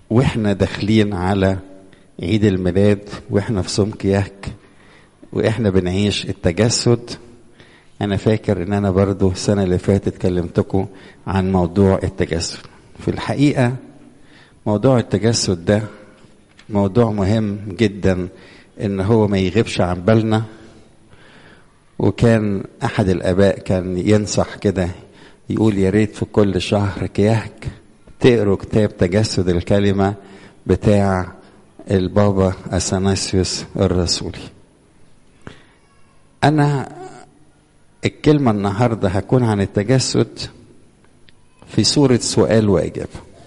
واحنا داخلين على عيد الميلاد واحنا في صوم كياك واحنا بنعيش التجسد انا فاكر ان انا برضو السنه اللي فاتت كلمتكم عن موضوع التجسد في الحقيقه موضوع التجسد ده موضوع مهم جدا ان هو ما يغيبش عن بالنا وكان احد الاباء كان ينصح كده يقول يا ريت في كل شهر كياك تقروا كتاب تجسد الكلمه بتاع البابا اثناسيوس الرسولي انا الكلمه النهارده هكون عن التجسد في صوره سؤال واجابه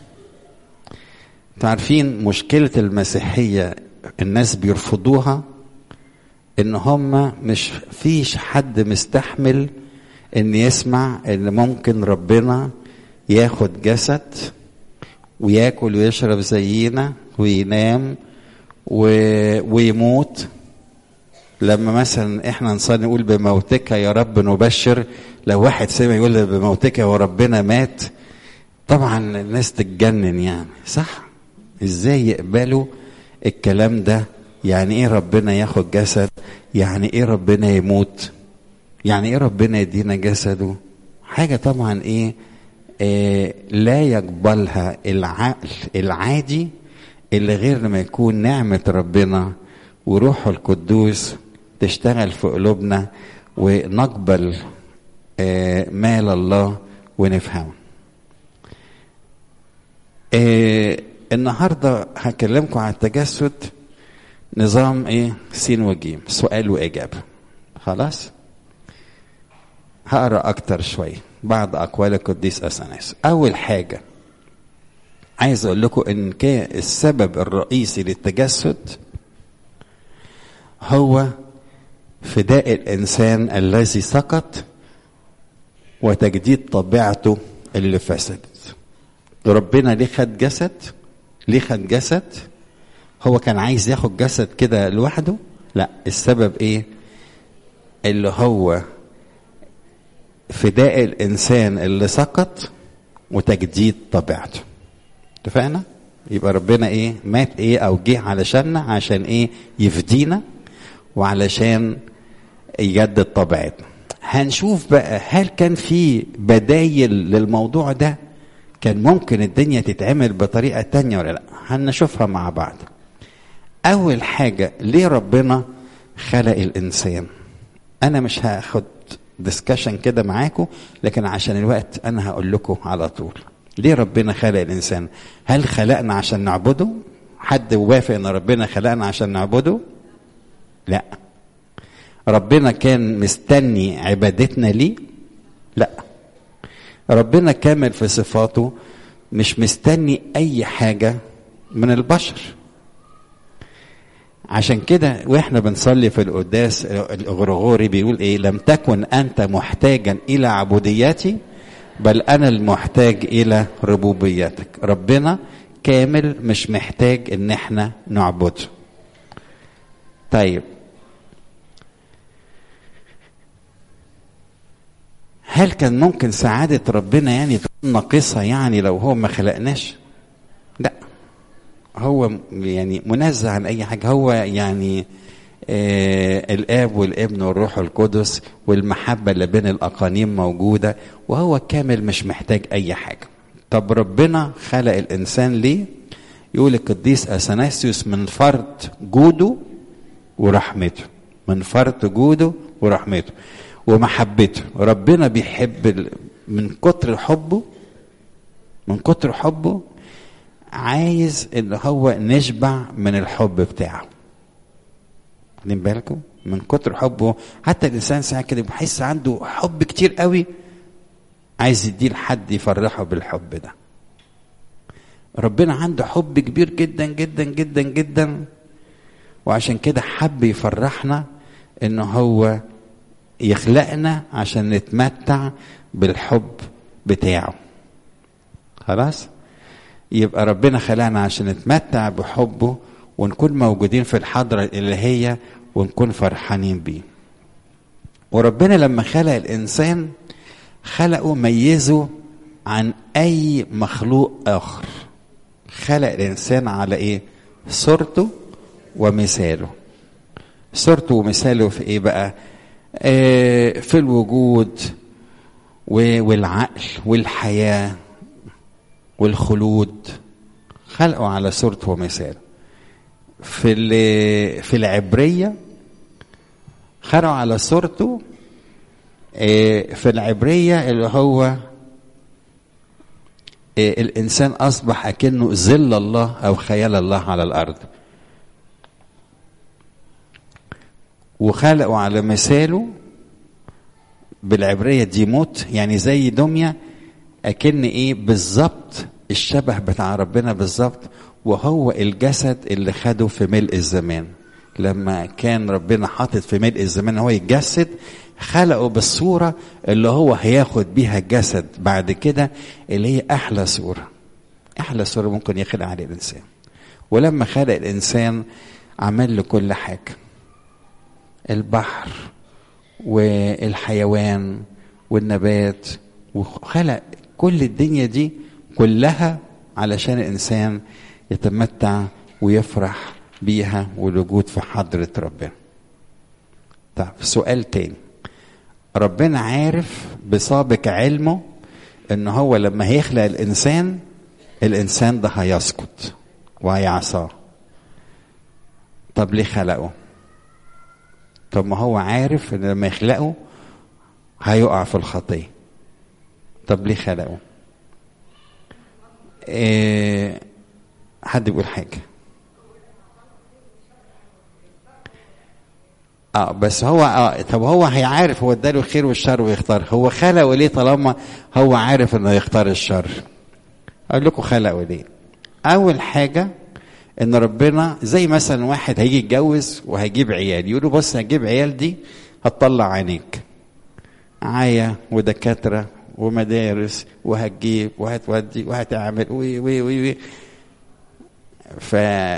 تعرفين مشكله المسيحيه الناس بيرفضوها ان هم مش فيش حد مستحمل ان يسمع ان ممكن ربنا ياخد جسد وياكل ويشرب زينا وينام و... ويموت لما مثلا احنا نصلي نقول بموتك يا رب نبشر لو واحد سمع يقول بموتك وربنا مات طبعا الناس تتجنن يعني صح ازاي يقبلوا الكلام ده يعني ايه ربنا ياخد جسد يعني ايه ربنا يموت يعني ايه ربنا يدينا جسده حاجة طبعا ايه آه لا يقبلها العقل العادي اللي غير لما يكون نعمة ربنا وروحه القدوس تشتغل في قلوبنا ونقبل آه مال الله ونفهمه آه النهارده هكلمكم عن التجسد نظام ايه سين وجيم سؤال واجابه خلاص هقرا اكتر شويه بعض اقوال القديس اثناس اول حاجه عايز اقول لكم ان كان السبب الرئيسي للتجسد هو فداء الانسان الذي سقط وتجديد طبيعته اللي فسدت ربنا ليه خد جسد ليه خد جسد هو كان عايز ياخد جسد كده لوحده لا السبب ايه اللي هو فداء الانسان اللي سقط وتجديد طبيعته اتفقنا يبقى ربنا ايه مات ايه او جه علشاننا عشان ايه يفدينا وعلشان يجدد طبيعتنا هنشوف بقى هل كان في بدايل للموضوع ده كان ممكن الدنيا تتعمل بطريقة تانية ولا لا هنشوفها مع بعض أول حاجة ليه ربنا خلق الإنسان أنا مش هاخد ديسكشن كده معاكم لكن عشان الوقت أنا هقول لكم على طول ليه ربنا خلق الإنسان هل خلقنا عشان نعبده حد وافق ان ربنا خلقنا عشان نعبده لا ربنا كان مستني عبادتنا ليه لا ربنا كامل في صفاته مش مستني اي حاجه من البشر عشان كده واحنا بنصلي في القداس الغرغوري بيقول ايه لم تكن انت محتاجا الى عبوديتي بل انا المحتاج الى ربوبيتك ربنا كامل مش محتاج ان احنا نعبده طيب هل كان ممكن سعادة ربنا يعني تكون ناقصة يعني لو هو ما خلقناش؟ لا هو يعني منزه عن أي حاجة هو يعني آه الآب والابن والروح القدس والمحبة اللي بين الأقانيم موجودة وهو كامل مش محتاج أي حاجة. طب ربنا خلق الإنسان ليه؟ يقول القديس أثناسيوس من فرط جوده ورحمته. من فرط جوده ورحمته. ومحبته ربنا بيحب من كتر حبه من كتر حبه عايز ان هو نشبع من الحب بتاعه واخدين بالكم من كتر حبه حتى الانسان ساعات كده بيحس عنده حب كتير قوي عايز يديه لحد يفرحه بالحب ده ربنا عنده حب كبير جدا جدا جدا جدا وعشان كده حب يفرحنا ان هو يخلقنا عشان نتمتع بالحب بتاعه خلاص يبقى ربنا خلقنا عشان نتمتع بحبه ونكون موجودين في الحضرة الإلهية ونكون فرحانين بيه وربنا لما خلق الإنسان خلقه ميزه عن أي مخلوق آخر خلق الانسان على ايه صورته ومثاله صورته ومثاله في ايه بقى آه في الوجود والعقل والحياه والخلود خلقه على صورته ومثاله في في العبريه خلقه على صورته آه في العبريه اللي هو الانسان اصبح اكنه ظل الله او خيال الله على الارض وخلقوا على مثاله بالعبريه ديموت يعني زي دميه اكن ايه بالظبط الشبه بتاع ربنا بالظبط وهو الجسد اللي خده في ملء الزمان لما كان ربنا حاطط في ملء الزمان هو يتجسد خلقه بالصورة اللي هو هياخد بيها الجسد بعد كده اللي هي أحلى صورة أحلى صورة ممكن يخلق عليه الإنسان ولما خلق الإنسان عمل له كل حاجة البحر والحيوان والنبات وخلق كل الدنيا دي كلها علشان الإنسان يتمتع ويفرح بيها والوجود في حضرة ربنا طب سؤال تاني ربنا عارف بسابق علمه ان هو لما هيخلق الانسان الانسان ده هيسقط وهيعصاه طب ليه خلقه طب ما هو عارف ان لما يخلقه هيقع في الخطيه طب ليه خلقه إيه حد يقول حاجه اه بس هو اه طب هو هيعرف هو اداله الخير والشر ويختار هو خلقه ليه طالما هو عارف انه يختار الشر اقول لكم خلقه ليه اول حاجه ان ربنا زي مثلا واحد هيجي يتجوز وهيجيب عيال يقولوا بص هجيب عيال دي هتطلع عينيك عيا ودكاتره ومدارس وهتجيب وهتودي وهتعمل وي وي وي, وي. ف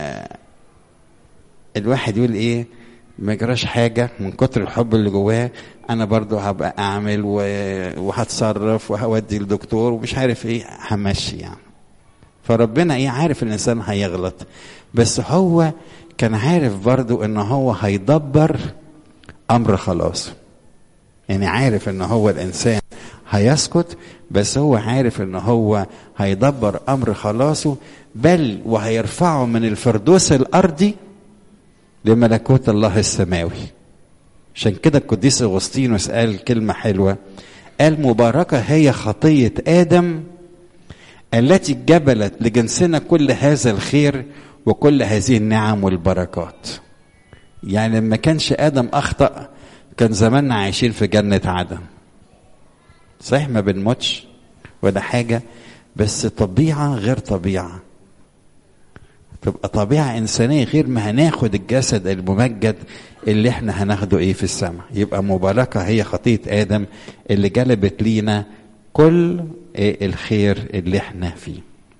الواحد يقول ايه ما يجراش حاجة من كتر الحب اللي جواه أنا برضو هبقى أعمل وهتصرف وهودي الدكتور ومش عارف إيه همشي يعني فربنا إيه عارف الإنسان هيغلط بس هو كان عارف برضو إن هو هيدبر أمر خلاص يعني عارف إن هو الإنسان هيسكت بس هو عارف إن هو هيدبر أمر خلاصه بل وهيرفعه من الفردوس الأرضي لملكوت الله السماوي عشان كده القديس اغسطينوس قال كلمه حلوه قال مباركه هي خطيه ادم التي جبلت لجنسنا كل هذا الخير وكل هذه النعم والبركات يعني لما كانش ادم اخطا كان زماننا عايشين في جنه عدن صحيح ما بنموتش ولا حاجه بس طبيعه غير طبيعه تبقى طبيعة إنسانية غير ما هناخد الجسد الممجد اللي احنا هناخده ايه في السماء يبقى مباركة هي خطية آدم اللي جلبت لينا كل إيه الخير اللي احنا فيه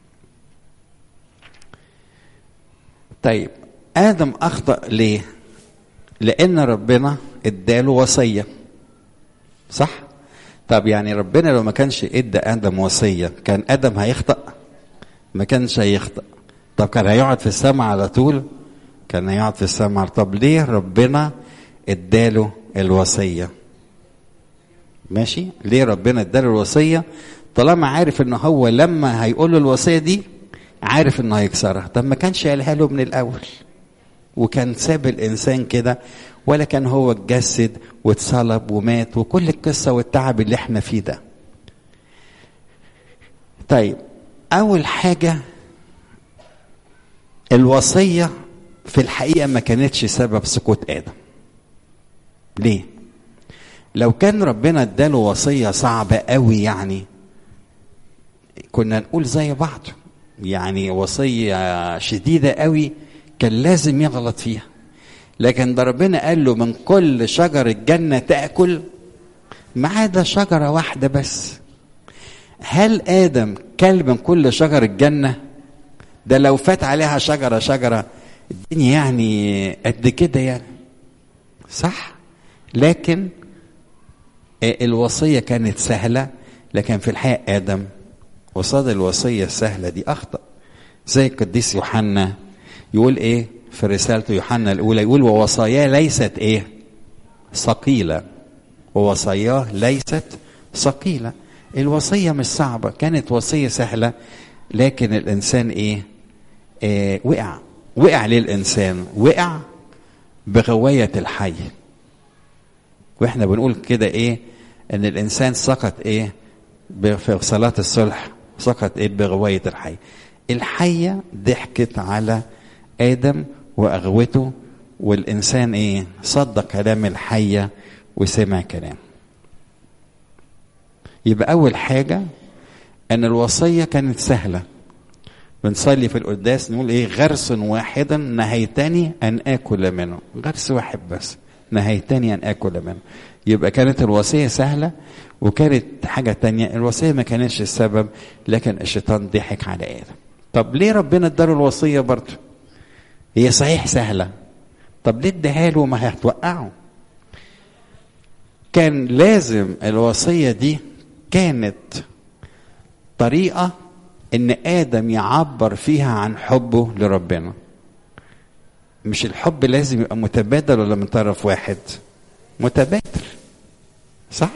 طيب آدم أخطأ ليه لأن ربنا اداله وصية صح طب يعني ربنا لو ما كانش ادى آدم وصية كان آدم هيخطأ ما كانش هيخطأ طب كان هيقعد في السماء على طول كان هيقعد في السماء طب ليه ربنا اداله الوصية ماشي ليه ربنا اداله الوصية طالما عارف ان هو لما هيقول له الوصية دي عارف انه هيكسرها طب ما كانش قالها له من الاول وكان ساب الانسان كده ولا كان هو اتجسد واتصلب ومات وكل القصة والتعب اللي احنا فيه ده طيب اول حاجة الوصية في الحقيقة ما كانتش سبب سقوط آدم ليه؟ لو كان ربنا اداله وصية صعبة قوي يعني كنا نقول زي بعض يعني وصية شديدة قوي كان لازم يغلط فيها لكن ده ربنا قال له من كل شجر الجنة تأكل ما عدا شجرة واحدة بس هل آدم كل من كل شجر الجنة ده لو فات عليها شجرة شجرة الدنيا يعني قد كده يعني صح لكن الوصية كانت سهلة لكن في الحقيقة آدم قصاد الوصية السهلة دي أخطأ زي القديس يوحنا يقول ايه في رسالته يوحنا الاولى يقول ووصاياه ليست ايه ثقيله ووصاياه ليست ثقيله الوصيه مش صعبه كانت وصيه سهله لكن الانسان ايه آه وقع وقع ليه الانسان وقع بغوايه الحي واحنا بنقول كده ايه ان الانسان سقط ايه في صلاه الصلح سقط ايه بغوايه الحي الحيه ضحكت على ادم واغوته والانسان ايه صدق كلام الحيه وسمع كلام يبقى اول حاجه ان الوصيه كانت سهله بنصلي في القداس نقول ايه غرس واحدا نهيتني ان اكل منه غرس واحد بس نهيتني ان اكل منه يبقى كانت الوصيه سهله وكانت حاجه تانية الوصيه ما كانتش السبب لكن الشيطان ضحك على ادم طب ليه ربنا اداله الوصيه برضه هي صحيح سهله طب ليه اداها له ما هتوقعه كان لازم الوصيه دي كانت طريقه ان ادم يعبر فيها عن حبه لربنا مش الحب لازم يبقى متبادل ولا من طرف واحد متبادل صح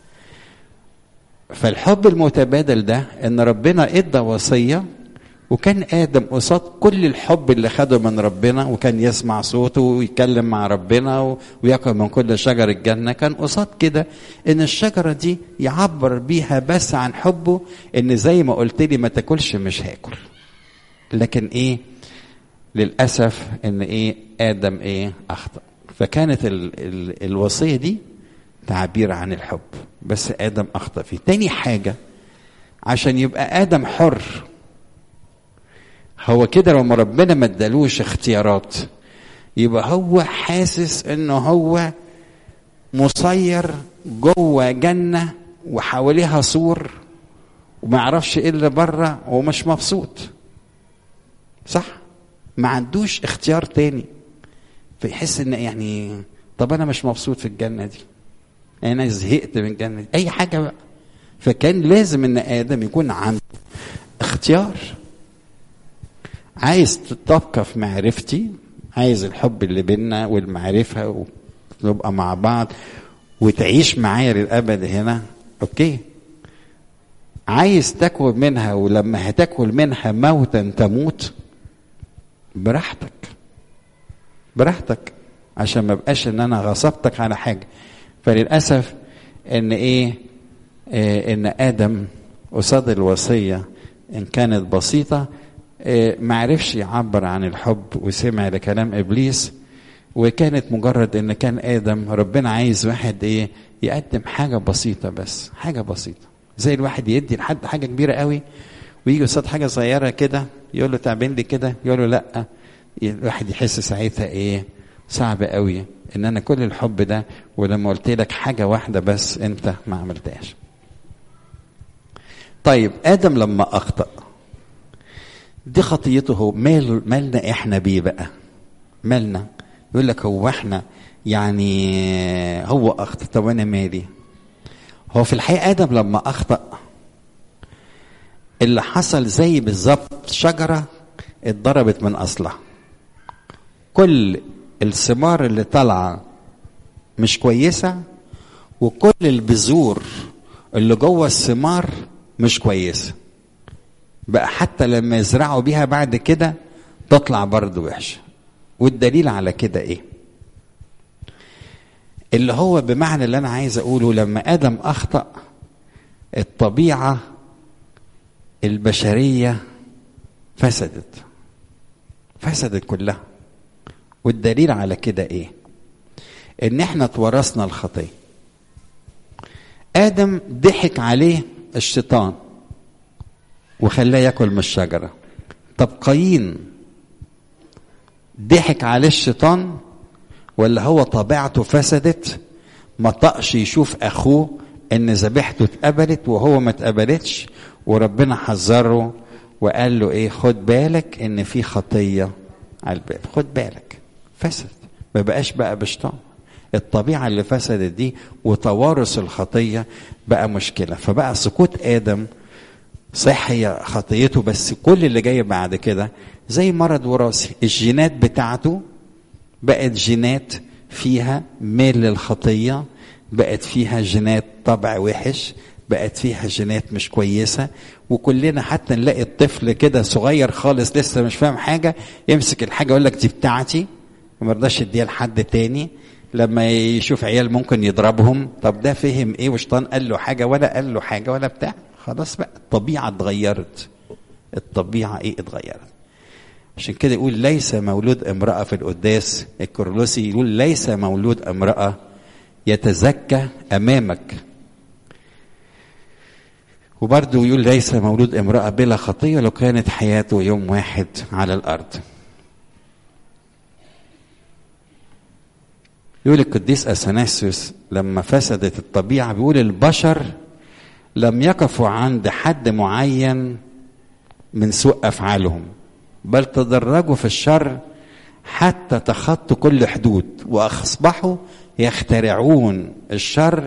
فالحب المتبادل ده ان ربنا ادى وصيه وكان ادم قصاد كل الحب اللي خده من ربنا وكان يسمع صوته ويتكلم مع ربنا وياكل من كل شجر الجنه كان قصاد كده ان الشجره دي يعبر بيها بس عن حبه ان زي ما قلت لي ما تاكلش مش هاكل لكن ايه للاسف ان ايه ادم ايه اخطا فكانت ال ال الوصيه دي تعبير عن الحب بس ادم اخطا فيه تاني حاجه عشان يبقى ادم حر هو كده لما ربنا ما ادالوش اختيارات يبقى هو حاسس انه هو مسير جوه جنه وحواليها سور وما يعرفش ايه اللي بره ومش مبسوط صح ما عندوش اختيار تاني فيحس ان يعني طب انا مش مبسوط في الجنه دي انا زهقت من الجنه دي اي حاجه بقى فكان لازم ان ادم يكون عنده اختيار عايز تبقى في معرفتي عايز الحب اللي بينا والمعرفة ونبقى مع بعض وتعيش معايا للأبد هنا أوكي عايز تاكل منها ولما هتاكل منها موتا تموت براحتك براحتك عشان ما بقاش ان انا غصبتك على حاجه فللاسف ان ايه, إيه ان ادم قصاد الوصيه ان كانت بسيطه ما عرفش يعبر عن الحب وسمع لكلام ابليس وكانت مجرد ان كان ادم ربنا عايز واحد ايه يقدم حاجه بسيطه بس حاجه بسيطه زي الواحد يدي لحد حاجه كبيره قوي ويجي قصاد حاجه صغيره كده يقول له تعبين لي كده يقول له لا الواحد يحس ساعتها ايه صعب قوي ان انا كل الحب ده ولما قلت لك حاجه واحده بس انت ما عملتهاش طيب ادم لما اخطأ دي خطيته هو مال مالنا احنا بيه بقى مالنا يقول لك هو احنا يعني هو اخطا طب انا مالي هو في الحقيقه ادم لما اخطا اللي حصل زي بالظبط شجره اتضربت من اصلها كل الثمار اللي طالعه مش كويسه وكل البذور اللي جوه الثمار مش كويسه بقى حتى لما يزرعوا بيها بعد كده تطلع برضه وحشه والدليل على كده ايه اللي هو بمعنى اللي انا عايز اقوله لما ادم اخطا الطبيعه البشريه فسدت فسدت كلها والدليل على كده ايه ان احنا اتورثنا الخطيه ادم ضحك عليه الشيطان وخلاه ياكل من الشجره طب قايين ضحك عليه الشيطان ولا هو طبيعته فسدت ما طقش يشوف اخوه ان ذبيحته اتقبلت وهو ما اتقبلتش وربنا حذره وقال له ايه خد بالك ان في خطيه على الباب خد بالك فسد ما بقاش بقى بشطان الطبيعه اللي فسدت دي وتوارث الخطيه بقى مشكله فبقى سقوط ادم صح هي خطيته بس كل اللي جاي بعد كده زي مرض وراثي الجينات بتاعته بقت جينات فيها ميل للخطيه بقت فيها جينات طبع وحش بقت فيها جينات مش كويسه وكلنا حتى نلاقي الطفل كده صغير خالص لسه مش فاهم حاجه يمسك الحاجه يقول لك دي بتاعتي وما يرضاش يديها لحد تاني لما يشوف عيال ممكن يضربهم طب ده فهم ايه وشطان قال له حاجه ولا قال له حاجه ولا بتاع خلاص بقى الطبيعه اتغيرت الطبيعه ايه اتغيرت عشان كده يقول ليس مولود امراه في القداس الكرولوسي يقول ليس مولود امراه يتزكى امامك وبرضه يقول ليس مولود امرأة بلا خطية لو كانت حياته يوم واحد على الأرض يقول القديس أثناسيوس لما فسدت الطبيعة بيقول البشر لم يقفوا عند حد معين من سوء أفعالهم بل تدرجوا في الشر حتى تخطوا كل حدود وأصبحوا يخترعون الشر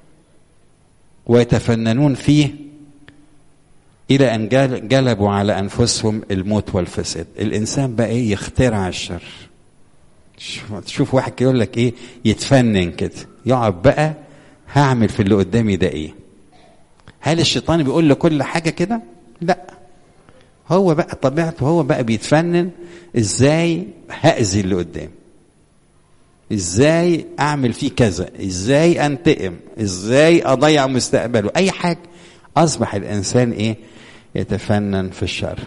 ويتفننون فيه إلى أن جلبوا على أنفسهم الموت والفساد الإنسان بقى إيه يخترع الشر تشوف واحد كده يقول لك إيه يتفنن كده يقعد بقى هعمل في اللي قدامي ده إيه هل الشيطان بيقول له كل حاجة كده لا هو بقى طبيعته هو بقى بيتفنن ازاي هأذي اللي قدامي ازاي اعمل فيه كذا ازاي انتقم ازاي اضيع مستقبله اي حاجه اصبح الانسان ايه يتفنن في الشر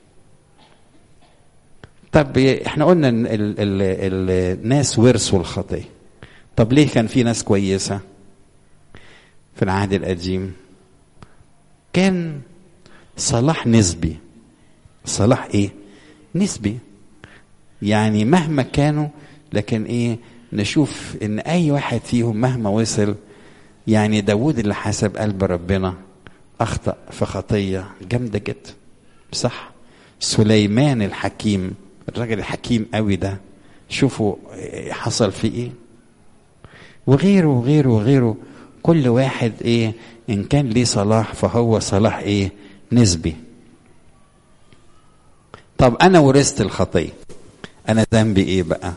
طب احنا قلنا ان ال ال ال الناس ورثوا الخطيه طب ليه كان في ناس كويسه في العهد القديم كان صلاح نسبي صلاح ايه نسبي يعني مهما كانوا لكن ايه نشوف ان اي واحد فيهم مهما وصل يعني داود اللي حسب قلب ربنا اخطا في خطيه جامده جدا صح سليمان الحكيم الراجل الحكيم قوي ده شوفوا حصل فيه ايه وغيره وغيره وغيره كل واحد ايه ان كان ليه صلاح فهو صلاح ايه نسبي طب انا ورثت الخطيه انا ذنبي ايه بقى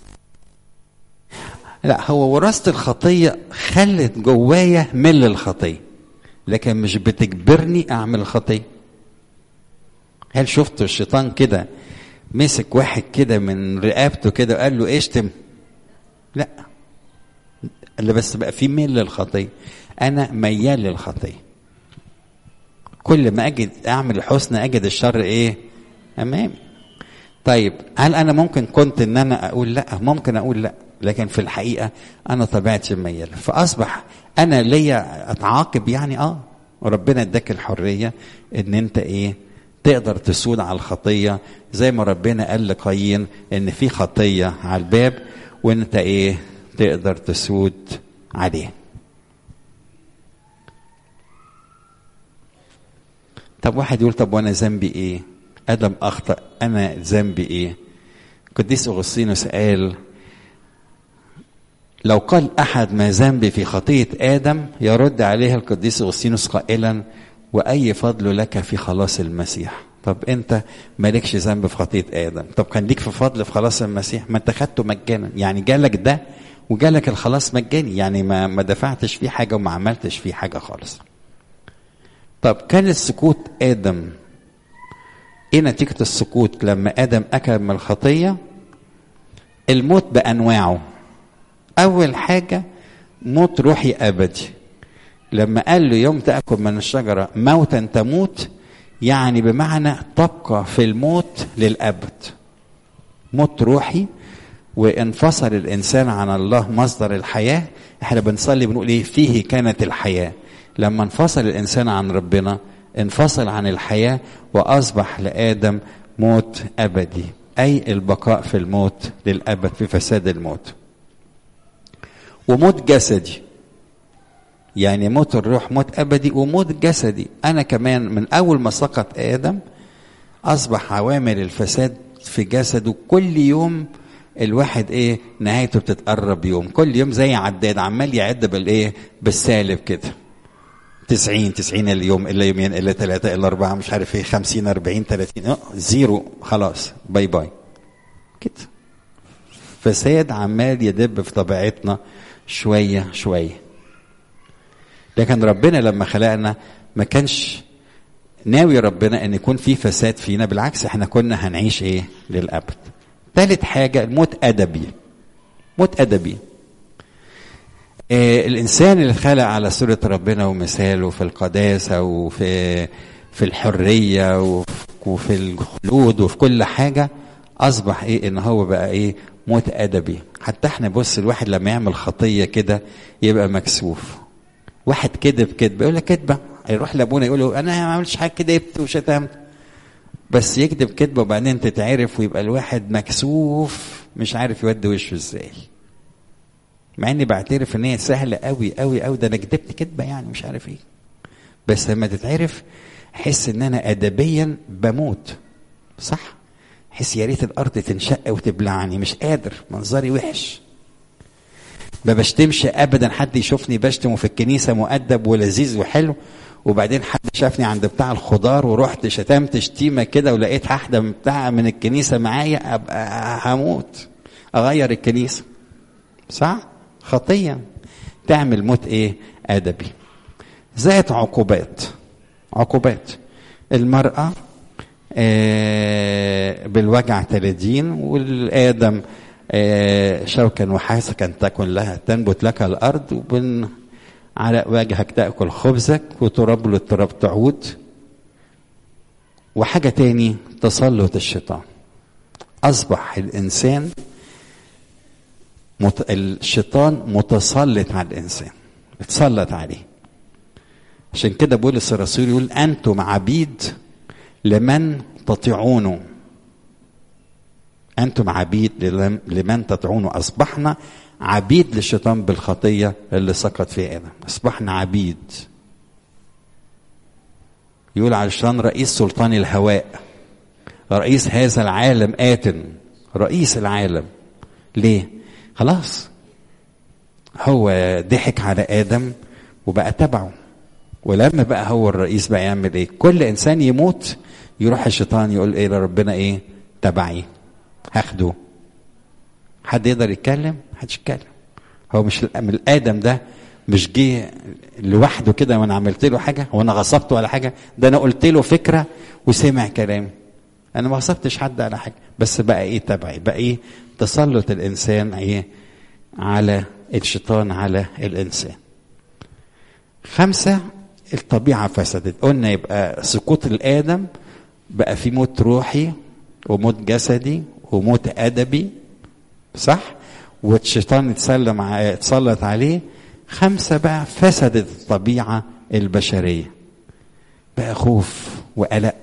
لا هو وراثة الخطية خلت جوايا مل الخطية لكن مش بتجبرني أعمل الخطية هل شفتوا الشيطان كده مسك واحد كده من رقبته كده وقال له اشتم لا اللي بس بقى في ميل للخطية أنا ميال للخطية كل ما أجد أعمل الحسن أجد الشر إيه أمامي طيب هل أنا ممكن كنت إن أنا أقول لا ممكن أقول لا لكن في الحقيقة أنا طبيعتي ميالة فأصبح أنا ليا أتعاقب يعني آه وربنا اداك الحرية إن أنت إيه تقدر تسود على الخطية زي ما ربنا قال لقايين إن في خطية على الباب وأنت إيه تقدر تسود عليه طب واحد يقول طب وانا ذنبي ايه ادم اخطا انا ذنبي ايه قديس اغسطينوس قال لو قال احد ما ذنبي في خطيه ادم يرد عليه القديس اغسطينوس قائلا واي فضل لك في خلاص المسيح طب انت مالكش ذنب في خطيه ادم طب كان ليك في فضل في خلاص المسيح ما انت خدته مجانا يعني جالك ده وجالك الخلاص مجاني يعني ما ما دفعتش فيه حاجه وما عملتش فيه حاجه خالص طب كان السكوت ادم ايه نتيجه السكوت لما ادم اكل من الخطيه الموت بانواعه اول حاجه موت روحي ابدي لما قال له يوم تاكل من الشجره موتا تموت يعني بمعنى تبقى في الموت للابد موت روحي وانفصل الانسان عن الله مصدر الحياه احنا بنصلي بنقول ايه فيه كانت الحياه لما انفصل الانسان عن ربنا انفصل عن الحياه واصبح لادم موت ابدي اي البقاء في الموت للابد في فساد الموت وموت جسدي يعني موت الروح موت ابدي وموت جسدي انا كمان من اول ما سقط ادم اصبح عوامل الفساد في جسده كل يوم الواحد ايه نهايته بتتقرب يوم كل يوم زي عداد عمال يعد بالايه بالسالب كده 90 90 اليوم الا يومين الا ثلاثه الا اربعه مش عارف ايه 50 40 30 اه زيرو خلاص باي باي كده فساد عمال يدب في طبيعتنا شويه شويه لكن ربنا لما خلقنا ما كانش ناوي ربنا ان يكون في فساد فينا بالعكس احنا كنا هنعيش ايه للابد ثالث حاجه الموت ادبي موت ادبي آه الانسان اللي اتخلق على صوره ربنا ومثاله في القداسه وفي في الحريه وفي الخلود وفي كل حاجه اصبح ايه ان هو بقى ايه موت ادبي حتى احنا بص الواحد لما يعمل خطيه كده يبقى مكسوف واحد كذب كذب يقول لك كذبه يروح لابونا يقول له انا ما عملتش حاجه كدبت وشتمت بس يكذب كذبه وبعدين تتعرف ويبقى الواحد مكسوف مش عارف يودي وشه ازاي مع اني بعترف ان هي سهله قوي قوي قوي ده انا كدبت كذبه يعني مش عارف ايه بس لما تتعرف احس ان انا ادبيا بموت صح احس يا ريت الارض تنشق وتبلعني مش قادر منظري وحش ما بشتمش ابدا حد يشوفني بشتم في الكنيسه مؤدب ولذيذ وحلو وبعدين حد شافني عند بتاع الخضار ورحت شتمت شتيمه كده ولقيت واحده بتاع من الكنيسه معايا ابقى هموت اغير الكنيسه صح خطيه تعمل موت ايه ادبي ذات عقوبات عقوبات المراه آه بالوجع 30 والادم آه شوكا وحاسكا تكن لها تنبت لك الارض وبن على وجهك تاكل خبزك وتراب للتراب تعود وحاجه تاني تسلط الشيطان اصبح الانسان مت... الشيطان متسلط على الانسان اتسلط عليه عشان كده بولس الرسول يقول انتم عبيد لمن تطيعونه انتم عبيد لمن تطيعونه اصبحنا عبيد للشيطان بالخطيه اللي سقط فيها ادم اصبحنا عبيد يقول علشان رئيس سلطان الهواء رئيس هذا العالم آت رئيس العالم ليه خلاص هو ضحك على آدم وبقى تبعه ولما بقى هو الرئيس بقى يعمل ايه كل انسان يموت يروح الشيطان يقول ايه لربنا ايه تبعي هاخده حد يقدر يتكلم محدش يتكلم هو مش من الادم ده مش جه لوحده كده وانا عملت له حاجه وانا غصبته على حاجه ده انا قلت له فكره وسمع كلامي انا ما غصبتش حد على حاجه بس بقى ايه تبعي بقى ايه تسلط الانسان ايه على الشيطان على الانسان خمسه الطبيعه فسدت قلنا يبقى سقوط الادم بقى في موت روحي وموت جسدي وموت ادبي صح والشيطان اتسلم اتسلط عليه خمسة بقى فسدت الطبيعة البشرية بقى خوف وقلق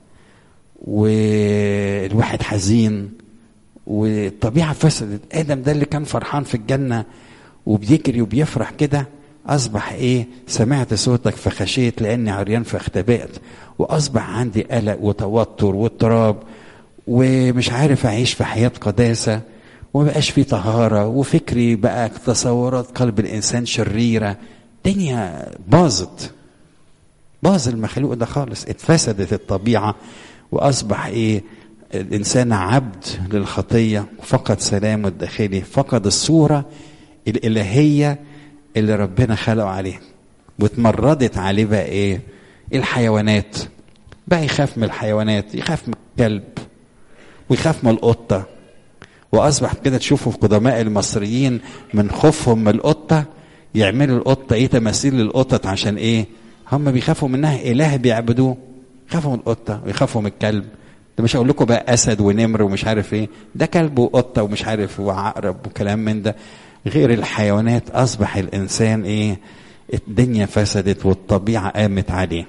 والواحد حزين والطبيعة فسدت آدم ده اللي كان فرحان في الجنة وبيجري وبيفرح كده أصبح إيه سمعت صوتك فخشيت لأني عريان فاختبأت وأصبح عندي قلق وتوتر واضطراب ومش عارف أعيش في حياة قداسة ومبقاش في طهارة وفكري بقى تصورات قلب الإنسان شريرة الدنيا باظت باظ المخلوق ده خالص اتفسدت الطبيعة وأصبح إيه الإنسان عبد للخطية وفقد سلامه الداخلي فقد الصورة الإلهية اللي ربنا خلقه عليه واتمردت عليه بقى إيه الحيوانات بقى يخاف من الحيوانات يخاف من الكلب ويخاف من القطة واصبح كده تشوفوا في قدماء المصريين من خوفهم من القطه يعملوا القطه ايه تماثيل للقطط عشان ايه هم بيخافوا منها اله بيعبدوه يخافوا من القطه ويخافوا من الكلب ده مش هقول لكم بقى اسد ونمر ومش عارف ايه ده كلب وقطه ومش عارف وعقرب وكلام من ده غير الحيوانات اصبح الانسان ايه الدنيا فسدت والطبيعه قامت عليه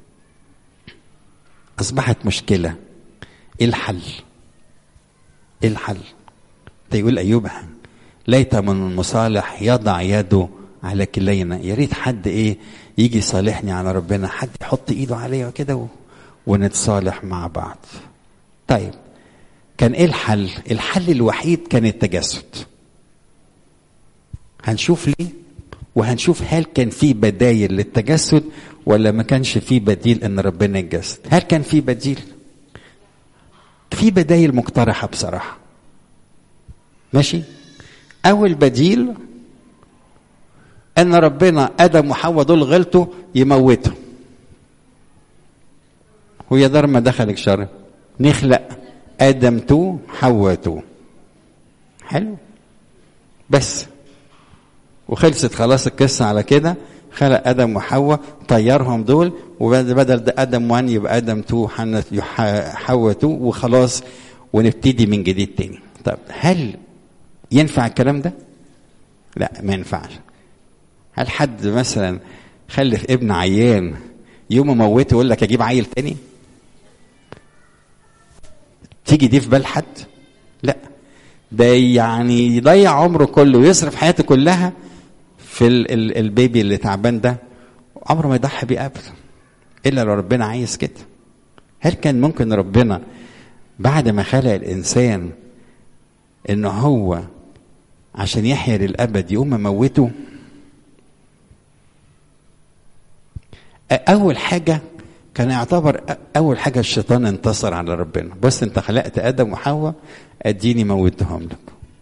اصبحت مشكله ايه الحل ايه الحل يقول ايوب ليت من المصالح يضع يده على كلينا يا ريت حد ايه يجي يصالحني على ربنا حد يحط ايده عليا كده و... ونتصالح مع بعض طيب كان ايه الحل الحل الوحيد كان التجسد هنشوف ليه وهنشوف هل كان في بدايل للتجسد ولا ما كانش في بديل ان ربنا يتجسد هل كان في بديل في بدايل مقترحة بصراحة ماشي أول بديل أن ربنا آدم وحواء دول غلطوا يموتهم ويا دار ما دخلك شر نخلق آدم تو حواء تو حلو بس وخلصت خلاص القصة على كده خلق آدم وحواء طيرهم دول وبدل ده آدم 1 يبقى آدم 2 حواء 2 وخلاص ونبتدي من جديد تاني طب هل ينفع الكلام ده؟ لا ما ينفعش هل حد مثلا خلف ابن عيان يوم موته يقول لك اجيب عيل تاني؟ تيجي دي في بال حد؟ لا ده يعني يضيع عمره كله ويصرف حياته كلها في ال ال البيبي اللي تعبان ده عمره ما يضحي بيه ابدا الا لو ربنا عايز كده هل كان ممكن ربنا بعد ما خلق الانسان ان هو عشان يحيا للابد يقوم مموته اول حاجه كان يعتبر اول حاجه الشيطان انتصر على ربنا بص انت خلقت ادم وحواء اديني موتهم لك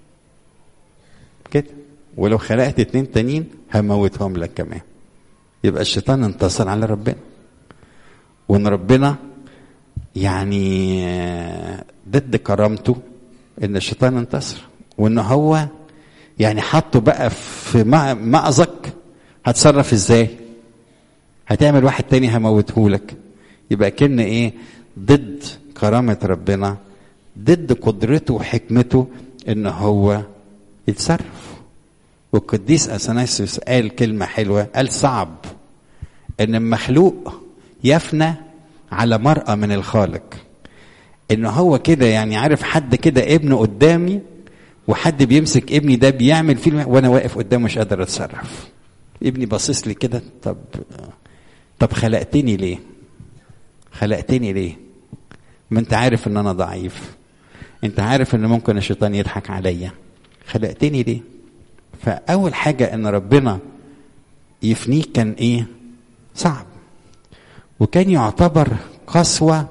كده ولو خلقت اتنين تانيين هموتهم لك كمان يبقى الشيطان انتصر على ربنا وان ربنا يعني ضد كرامته ان الشيطان انتصر وان هو يعني حطه بقى في مأزق هتصرف ازاي هتعمل واحد تاني هموته لك يبقى كن ايه ضد كرامة ربنا ضد قدرته وحكمته ان هو يتصرف والقديس اثناسيوس قال كلمة حلوة قال صعب ان المخلوق يفنى على مرأة من الخالق ان هو كده يعني عارف حد كده ابنه قدامي وحد بيمسك ابني ده بيعمل فيه وانا واقف قدامه مش قادر اتصرف ابني باصص لي كده طب طب خلقتني ليه خلقتني ليه ما انت عارف ان انا ضعيف انت عارف ان ممكن الشيطان يضحك عليا خلقتني ليه فاول حاجه ان ربنا يفنيك كان ايه صعب وكان يعتبر قسوه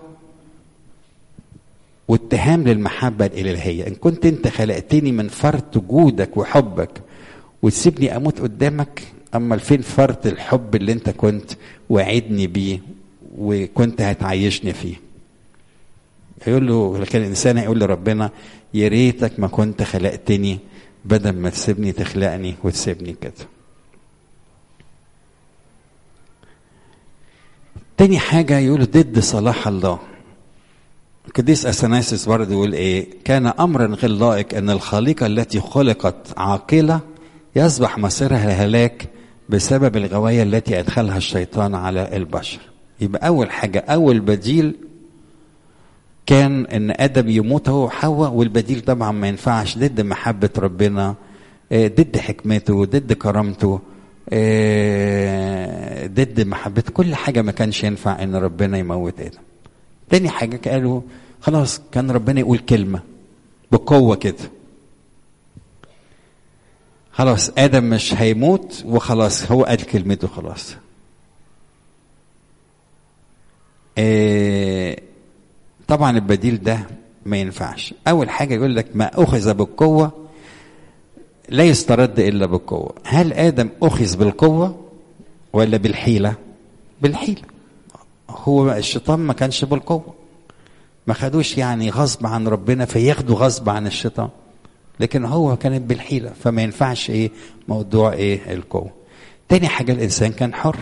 واتهام للمحبه الالهيه ان كنت انت خلقتني من فرط جودك وحبك وتسيبني اموت قدامك اما فين فرط الحب اللي انت كنت وعدني بيه وكنت هتعيشني فيه يقول له كان الانسان يقول لربنا يا ريتك ما كنت خلقتني بدل ما تسيبني تخلقني وتسيبني كده تاني حاجة يقول ضد صلاح الله القديس اثناسيس برضه يقول ايه كان امرا غير لائق ان الخليقه التي خلقت عاقله يصبح مصيرها الهلاك بسبب الغوايه التي ادخلها الشيطان على البشر يبقى اول حاجه اول بديل كان ان ادم يموت هو وحواء والبديل طبعا ما ينفعش ضد محبه ربنا ضد حكمته ضد كرامته ضد محبته كل حاجه ما كانش ينفع ان ربنا يموت ادم تاني حاجة قالوا خلاص كان ربنا يقول كلمة بقوة كده خلاص آدم مش هيموت وخلاص هو قال كلمته خلاص إيه طبعا البديل ده ما ينفعش أول حاجة يقول لك ما أخذ بالقوة لا يسترد إلا بالقوة هل آدم أخذ بالقوة ولا بالحيلة بالحيلة هو الشيطان ما كانش بالقوة ما خدوش يعني غصب عن ربنا فياخدوا غصب عن الشيطان لكن هو كانت بالحيلة فما ينفعش ايه موضوع ايه القوة تاني حاجة الإنسان كان حر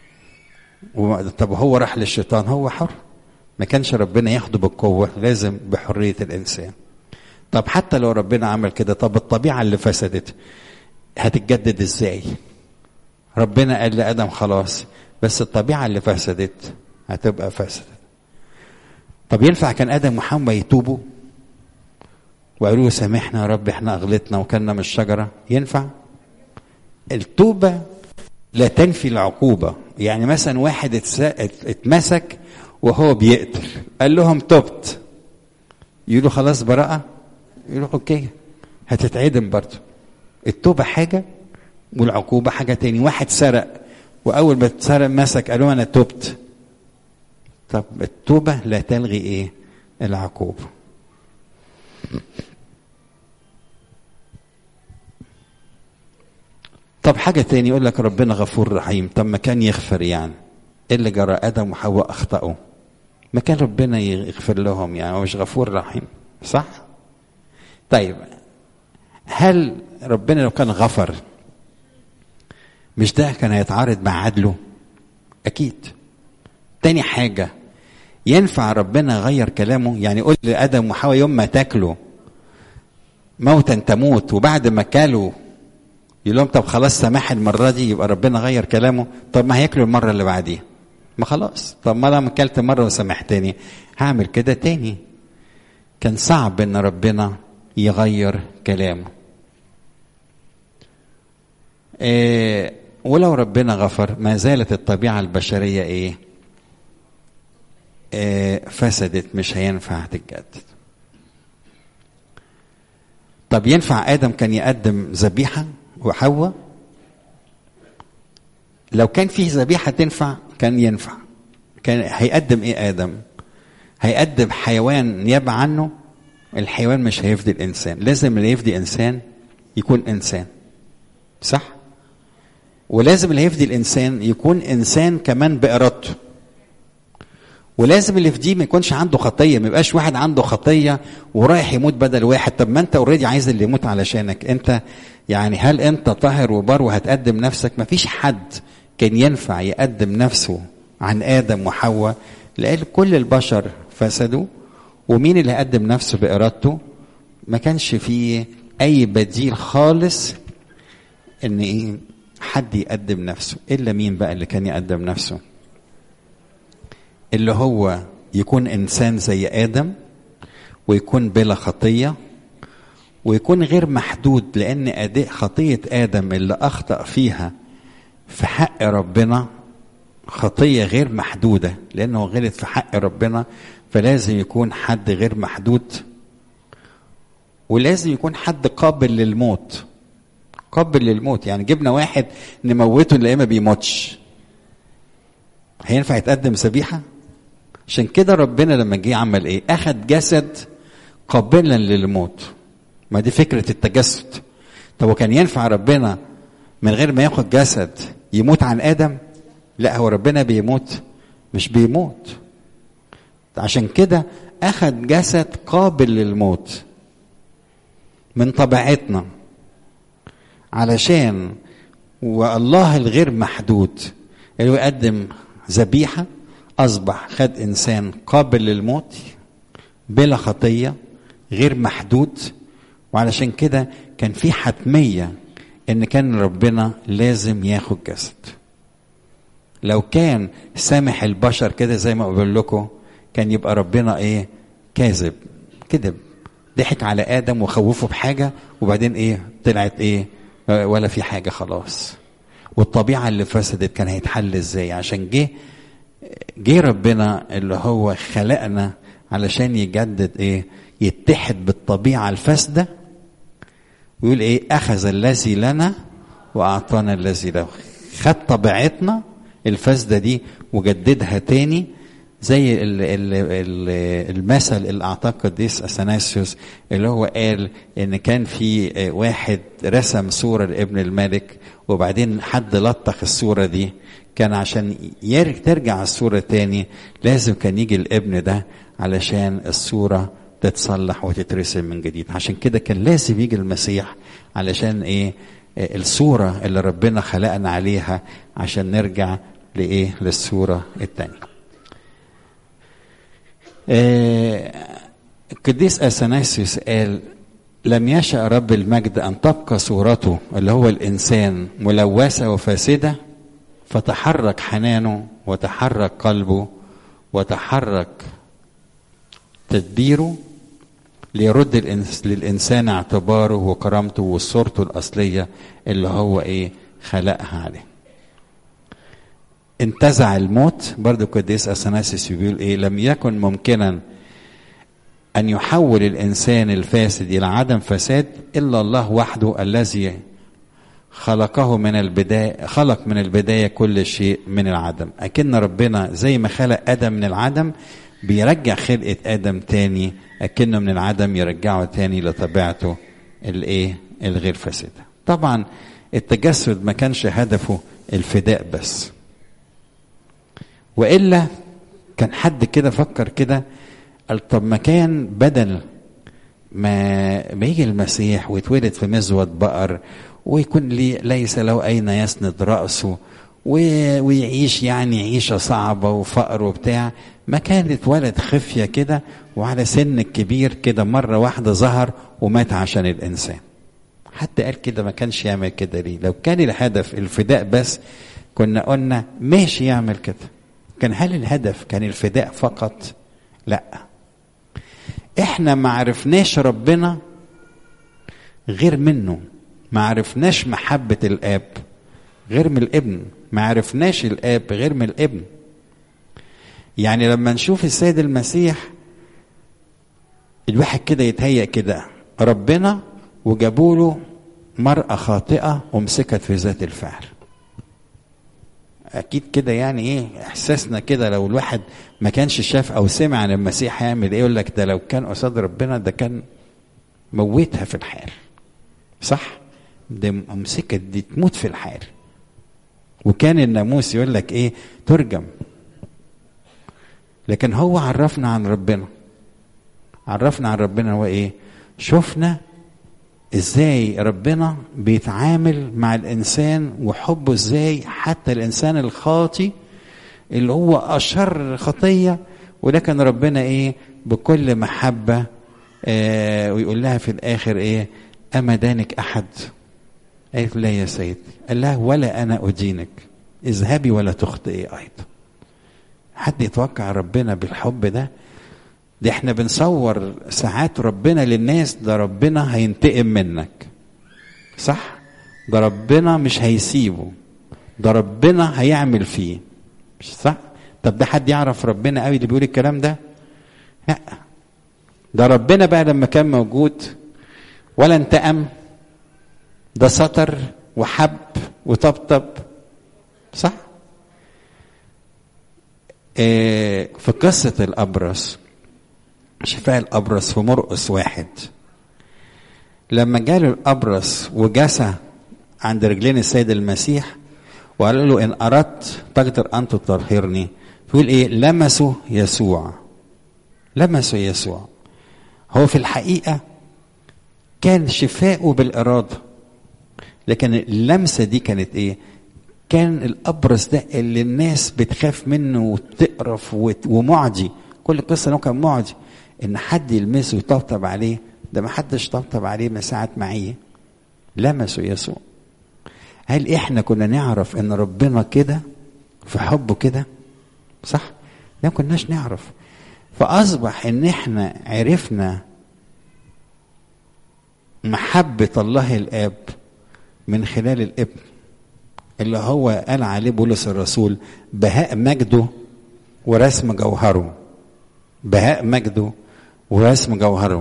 طب هو راح للشيطان هو حر ما كانش ربنا ياخده بالقوة لازم بحرية الإنسان طب حتى لو ربنا عمل كده طب الطبيعة اللي فسدت هتتجدد ازاي ربنا قال لآدم خلاص بس الطبيعة اللي فسدت هتبقى فاسدة طب ينفع كان ادم وحواء يتوبوا وقالوا له سامحنا يا رب احنا اغلطنا وكلنا من الشجره ينفع التوبه لا تنفي العقوبه يعني مثلا واحد اتمسك وهو بيقتل قال لهم تبت يقولوا خلاص براءه يقولوا اوكي هتتعدم برضه التوبه حاجه والعقوبة حاجة تاني واحد سرق وأول ما اتسرق مسك قالوا أنا تبت طب التوبة لا تلغي إيه العقوبة طب حاجة تاني يقول لك ربنا غفور رحيم طب ما كان يغفر يعني ايه اللي جرى ادم وحواء اخطأوا ما كان ربنا يغفر لهم يعني هو مش غفور رحيم صح طيب هل ربنا لو كان غفر مش ده كان هيتعارض مع عدله اكيد تاني حاجة ينفع ربنا يغير كلامه يعني يقول لادم وحواء يوم ما تاكلوا موتا تموت وبعد ما كلوا يقول لهم طب خلاص سماح المرة دي يبقى ربنا غير كلامه طب ما هياكلوا المرة اللي بعديها ما خلاص طب ما انا اكلت مرة وسامحتني هعمل كده تاني كان صعب ان ربنا يغير كلامه إيه ولو ربنا غفر ما زالت الطبيعة البشرية ايه, إيه فسدت مش هينفع تتجدد طب ينفع ادم كان يقدم ذبيحه وحواء لو كان فيه ذبيحه تنفع كان ينفع كان هيقدم ايه ادم هيقدم حيوان نيابه عنه الحيوان مش هيفدي الانسان لازم اللي يفدي انسان يكون انسان صح ولازم اللي يفدي الانسان يكون انسان كمان بارادته ولازم اللي في دي ما يكونش عنده خطيه ما يبقاش واحد عنده خطيه ورايح يموت بدل واحد طب ما انت اوريدي عايز اللي يموت علشانك انت يعني هل انت طاهر وبر وهتقدم نفسك ما فيش حد كان ينفع يقدم نفسه عن ادم وحواء لان كل البشر فسدوا ومين اللي قدم نفسه بارادته ما كانش فيه اي بديل خالص ان ايه حد يقدم نفسه الا مين بقى اللي كان يقدم نفسه اللي هو يكون انسان زي ادم ويكون بلا خطيه ويكون غير محدود لان اداء خطيه ادم اللي اخطا فيها في حق ربنا خطيه غير محدوده لانه غلط في حق ربنا فلازم يكون حد غير محدود ولازم يكون حد قابل للموت قابل للموت يعني جبنا واحد نموته نلاقيه ما بيموتش هينفع يتقدم ذبيحه عشان كده ربنا لما جه عمل ايه اخذ جسد قابلا للموت ما دي فكره التجسد طب وكان ينفع ربنا من غير ما ياخد جسد يموت عن ادم لا هو ربنا بيموت مش بيموت عشان كده اخذ جسد قابل للموت من طبيعتنا علشان والله الغير محدود اللي يقدم ذبيحه اصبح خد انسان قابل للموت بلا خطيه غير محدود وعلشان كده كان في حتميه ان كان ربنا لازم ياخد جسد لو كان سامح البشر كده زي ما بقول لكم كان يبقى ربنا ايه كاذب كذب ضحك على ادم وخوفه بحاجه وبعدين ايه طلعت ايه ولا في حاجه خلاص والطبيعه اللي فسدت كان هيتحل ازاي عشان جه جه ربنا اللي هو خلقنا علشان يجدد ايه يتحد بالطبيعه الفاسده ويقول ايه اخذ الذي لنا واعطانا الذي له خد طبيعتنا الفاسده دي وجددها تاني زي ال ال ال المثل اللي اعطاه القديس اثناسيوس اللي هو قال ان كان في واحد رسم صوره لابن الملك وبعدين حد لطخ الصوره دي كان عشان ترجع الصوره تاني لازم كان يجي الابن ده علشان الصوره تتصلح وتترسم من جديد عشان كده كان لازم يجي المسيح علشان ايه الصوره اللي ربنا خلقنا عليها عشان نرجع لايه للصوره الثانيه القديس اثناسيوس قال لم يشأ رب المجد أن تبقى صورته اللي هو الإنسان ملوثة وفاسدة فتحرك حنانه وتحرك قلبه وتحرك تدبيره ليرد للإنسان اعتباره وكرامته وصورته الأصلية اللي هو إيه خلقها عليه انتزع الموت برضو القديس اثناسيوس بيقول ايه لم يكن ممكنا ان يحول الانسان الفاسد الى عدم فساد الا الله وحده الذي خلقه من البداية خلق من البداية كل شيء من العدم أكن ربنا زي ما خلق آدم من العدم بيرجع خلقة آدم تاني أكنه من العدم يرجعه تاني لطبيعته الإيه الغير فاسدة طبعا التجسد ما كانش هدفه الفداء بس وإلا كان حد كده فكر كده قال طب ما كان بدل ما ما يجي المسيح ويتولد في مزود بقر ويكون لي ليس له أين يسند رأسه ويعيش يعني عيشة صعبة وفقر وبتاع ما كان اتولد خفية كده وعلى سن كبير كده مرة واحدة ظهر ومات عشان الإنسان حتى قال كده ما كانش يعمل كده ليه لو كان الهدف الفداء بس كنا قلنا ماشي يعمل كده كان هل الهدف كان الفداء فقط لا احنا ما عرفناش ربنا غير منه ما عرفناش محبة الآب غير من الابن ما عرفناش الآب غير من الابن يعني لما نشوف السيد المسيح الواحد كده يتهيأ كده ربنا وجابوا له مرأة خاطئة ومسكت في ذات الفعل اكيد كده يعني ايه احساسنا كده لو الواحد ما كانش شاف او سمع عن المسيح هيعمل ايه يقول لك ده لو كان قصاد ربنا ده كان موتها في الحال صح ده مسكت دي تموت في الحال وكان الناموس يقول لك ايه ترجم لكن هو عرفنا عن ربنا عرفنا عن ربنا هو ايه شفنا ازاي ربنا بيتعامل مع الانسان وحبه ازاي حتى الانسان الخاطي اللي هو اشر خطيه ولكن ربنا ايه بكل محبه آه ويقول لها في الاخر ايه اما دانك احد قالت لا يا سيدي قال لها ولا انا ادينك اذهبي ولا تخطئي ايضا حد يتوقع ربنا بالحب ده دي احنا بنصور ساعات ربنا للناس ده ربنا هينتقم منك صح ده ربنا مش هيسيبه ده ربنا هيعمل فيه مش صح طب ده حد يعرف ربنا قوي اللي بيقول الكلام ده لا ده ربنا بقى لما كان موجود ولا انتقم ده سطر وحب وطبطب صح إيه في قصة الأبرص شفاء الأبرص في مرقس واحد لما جاله الأبرص وجسى عند رجلين السيد المسيح وقال له إن أردت تقدر أن تطهرني يقول إيه لمسوا يسوع لمسوا يسوع هو في الحقيقة كان شفاؤه بالإرادة لكن اللمسة دي كانت إيه كان الأبرص ده اللي الناس بتخاف منه وتقرف ومعدي كل قصة انه كان معدي ان حد يلمسه ويطبطب عليه ده ما حدش طبطب عليه من ساعة معيه لمسوا يسوع هل احنا كنا نعرف ان ربنا كده في حبه كده صح لا كناش نعرف فاصبح ان احنا عرفنا محبة الله الاب من خلال الابن اللي هو قال عليه بولس الرسول بهاء مجده ورسم جوهره بهاء مجده ورسم جوهره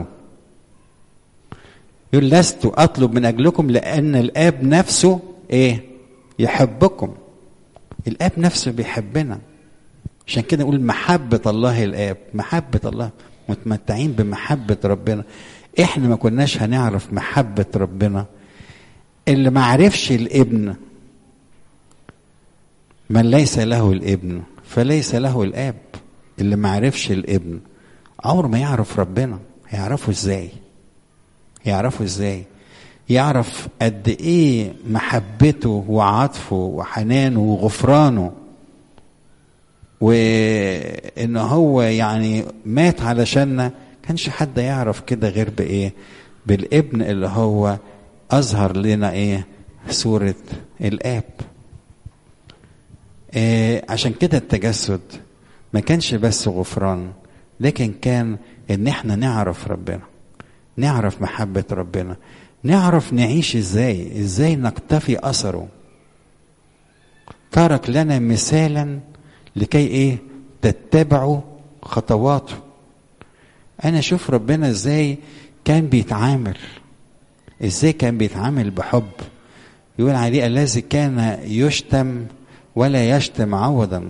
يقول لست اطلب من اجلكم لان الاب نفسه ايه يحبكم الاب نفسه بيحبنا عشان كده نقول محبة الله الاب محبة الله متمتعين بمحبة ربنا احنا ما كناش هنعرف محبة ربنا اللي ما عرفش الابن من ليس له الابن فليس له الاب اللي ما عرفش الابن عمره ما يعرف ربنا هيعرفه ازاي يعرفه ازاي يعرف قد ايه محبته وعطفه وحنانه وغفرانه وان هو يعني مات علشاننا كانش حد يعرف كده غير بايه بالابن اللي هو اظهر لنا ايه صورة الاب إيه عشان كده التجسد ما كانش بس غفران لكن كان ان احنا نعرف ربنا نعرف محبة ربنا نعرف نعيش ازاي ازاي نقتفي اثره ترك لنا مثالا لكي ايه تتبعوا خطواته انا اشوف ربنا ازاي كان بيتعامل ازاي كان بيتعامل بحب يقول عليه الذي كان يشتم ولا يشتم عوضا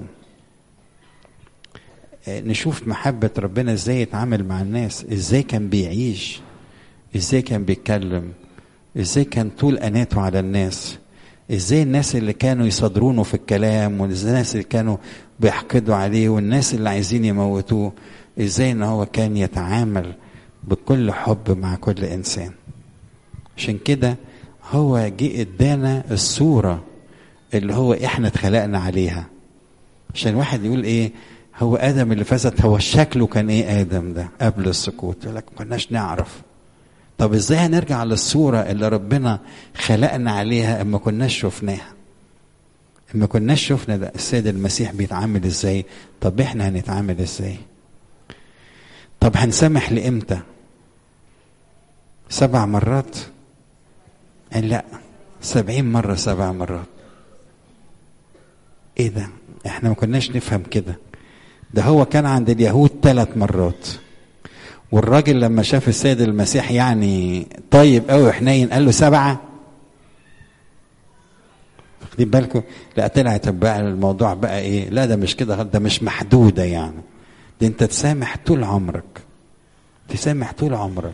نشوف محبة ربنا ازاي يتعامل مع الناس ازاي كان بيعيش ازاي كان بيتكلم ازاي كان طول اناته على الناس ازاي الناس اللي كانوا يصدرونه في الكلام والناس اللي كانوا بيحقدوا عليه والناس اللي عايزين يموتوه ازاي ان هو كان يتعامل بكل حب مع كل انسان عشان كده هو جه ادانا الصوره اللي هو احنا اتخلقنا عليها عشان واحد يقول ايه هو ادم اللي فسد هو شكله كان ايه ادم ده قبل السقوط يقول لك ما كناش نعرف طب ازاي هنرجع للصوره اللي ربنا خلقنا عليها اما كناش شفناها اما كناش شفنا ده السيد المسيح بيتعامل ازاي طب احنا هنتعامل ازاي طب هنسامح لامتى سبع مرات قال لا سبعين مرة سبع مرات ايه ده احنا ما كناش نفهم كده ده هو كان عند اليهود ثلاث مرات والراجل لما شاف السيد المسيح يعني طيب قوي وحنين قال له سبعه واخدين بالكم لا طلعت بقى الموضوع بقى ايه لا ده مش كده ده مش محدوده يعني ده انت تسامح طول عمرك تسامح طول عمرك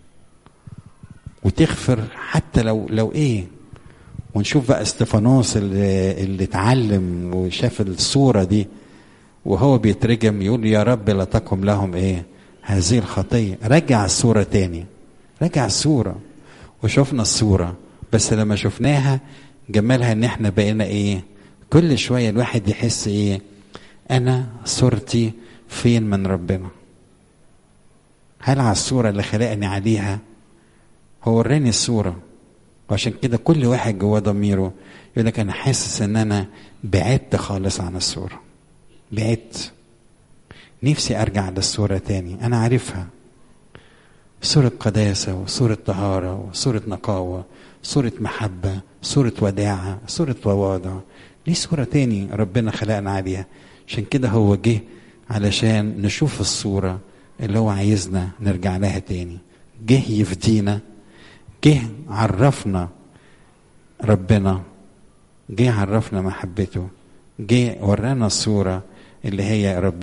وتغفر حتى لو لو ايه ونشوف بقى استفانوس اللي اللي اتعلم وشاف الصوره دي وهو بيترجم يقول يا رب لا تقم لهم ايه هذه الخطيه رجع الصوره تاني رجع الصوره وشفنا الصوره بس لما شفناها جمالها ان احنا بقينا ايه كل شويه الواحد يحس ايه انا صورتي فين من ربنا هل على الصوره اللي خلقني عليها هو وراني الصوره وعشان كده كل واحد جواه ضميره يقول لك انا حاسس ان انا بعدت خالص عن الصوره بعدت نفسي ارجع للصوره تاني انا عارفها صورة قداسة وصورة طهارة وصورة نقاوة صورة محبة صورة وداعة صورة تواضع ليه صورة تاني ربنا خلقنا عليها عشان كده هو جه علشان نشوف الصورة اللي هو عايزنا نرجع لها تاني جه يفدينا جه عرفنا ربنا جه عرفنا محبته جه ورانا الصورة اللي هي ربنا